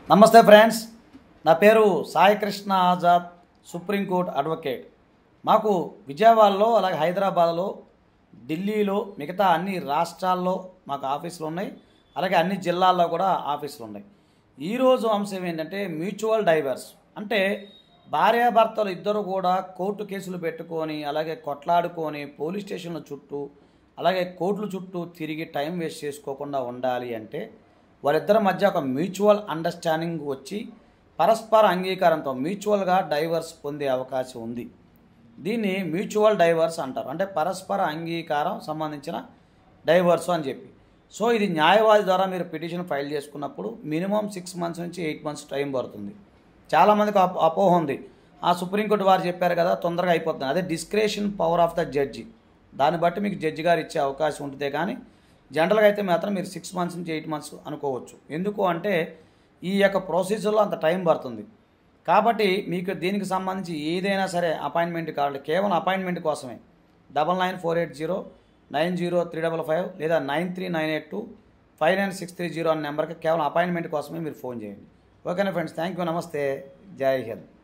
నమస్తే ఫ్రెండ్స్ నా పేరు సాయికృష్ణ ఆజాద్ సుప్రీంకోర్టు అడ్వకేట్ మాకు విజయవాడలో అలాగే హైదరాబాద్లో ఢిల్లీలో మిగతా అన్ని రాష్ట్రాల్లో మాకు ఆఫీసులు ఉన్నాయి అలాగే అన్ని జిల్లాల్లో కూడా ఆఫీసులు ఉన్నాయి ఈరోజు అంశం ఏంటంటే మ్యూచువల్ డైవర్స్ అంటే భార్యాభర్తలు ఇద్దరు కూడా కోర్టు కేసులు పెట్టుకొని అలాగే కొట్లాడుకొని పోలీస్ స్టేషన్ల చుట్టూ అలాగే కోర్టుల చుట్టూ తిరిగి టైం వేస్ట్ చేసుకోకుండా ఉండాలి అంటే వారిద్దరి మధ్య ఒక మ్యూచువల్ అండర్స్టాండింగ్ వచ్చి పరస్పర అంగీకారంతో మ్యూచువల్గా డైవర్స్ పొందే అవకాశం ఉంది దీన్ని మ్యూచువల్ డైవర్స్ అంటారు అంటే పరస్పర అంగీకారం సంబంధించిన డైవర్స్ అని చెప్పి సో ఇది న్యాయవాది ద్వారా మీరు పిటిషన్ ఫైల్ చేసుకున్నప్పుడు మినిమం సిక్స్ మంత్స్ నుంచి ఎయిట్ మంత్స్ టైం పడుతుంది చాలామందికి అపో అపోహ ఉంది ఆ సుప్రీంకోర్టు వారు చెప్పారు కదా తొందరగా అయిపోతుంది అదే discretion power of the judge దాన్ని బట్టి మీకు జడ్జి గారు ఇచ్చే అవకాశం ఉంటుందే కానీ జనరల్గా అయితే మాత్రం మీరు సిక్స్ మంత్స్ నుంచి ఎయిట్ మంత్స్ అనుకోవచ్చు ఎందుకు అంటే ఈ యొక్క ప్రొసీజర్లో అంత టైం పడుతుంది కాబట్టి మీకు దీనికి సంబంధించి ఏదైనా సరే అపాయింట్మెంట్ కావాలి కేవలం అపాయింట్మెంట్ కోసమే double nine four eight zero nine zero three double five లేదా nine three nine eight two five nine six three zero అనే నెంబర్కి కేవలం అపాయింట్మెంట్ కోసమే మీరు ఫోన్ చేయండి ఓకేనా ఫ్రెండ్స్ థ్యాంక్ యూ నమస్తే జై హింద్